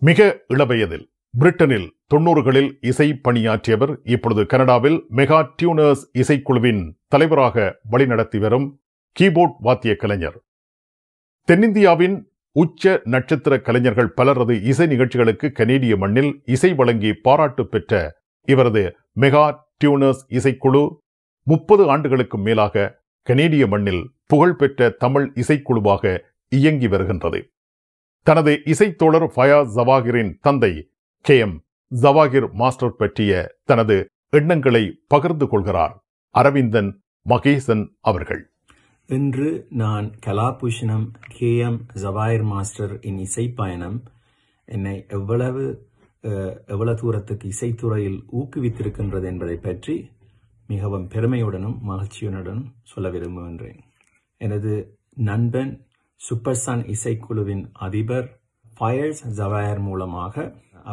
மிக இளவயதில் பிரிட்டனில் தொன்னூறுகளில் இசை பணியாற்றியவர் இப்பொழுது கனடாவில் மெகா டியூனர்ஸ் இசைக்குழுவின் தலைவராக வழிநடத்தி வரும் கீபோர்ட் வாத்திய கலைஞர் தென்னிந்தியாவின் உச்ச நட்சத்திர கலைஞர்கள் பலரது இசை நிகழ்ச்சிகளுக்கு கனேடிய மண்ணில் இசை வழங்கி பாராட்டு பெற்ற இவரது மெகா டியூனர்ஸ் இசைக்குழு முப்பது ஆண்டுகளுக்கு மேலாக கனேடிய மண்ணில் புகழ்பெற்ற தமிழ் இசைக்குழுவாக இயங்கி வருகின்றது தனது இசைத்தோழர் ஃபயாஸ் ஜவாகிரின் தந்தை கே எம் ஜவாகிர் மாஸ்டர் பற்றிய தனது எண்ணங்களை பகிர்ந்து கொள்கிறார் அரவிந்தன் மகேசன் அவர்கள் இன்று நான் Kalabhushanam K M Jawahar master இன் இசை பயணம் என்னை எவ்வளவு அஹ், எவ்வளவு தூரத்துக்கு இசைத்துறையில் ஊக்குவித்திருக்கின்றது என்பதை பற்றி மிகவும் பெருமையுடனும் மகிழ்ச்சியுடனும் சொல்ல விரும்புகின்றேன் எனது நண்பன் சூப்பர் சன் இசைக்குழுவின் அதிபர் ஃபயர்ஸ் ஜவாயர் மூலமாக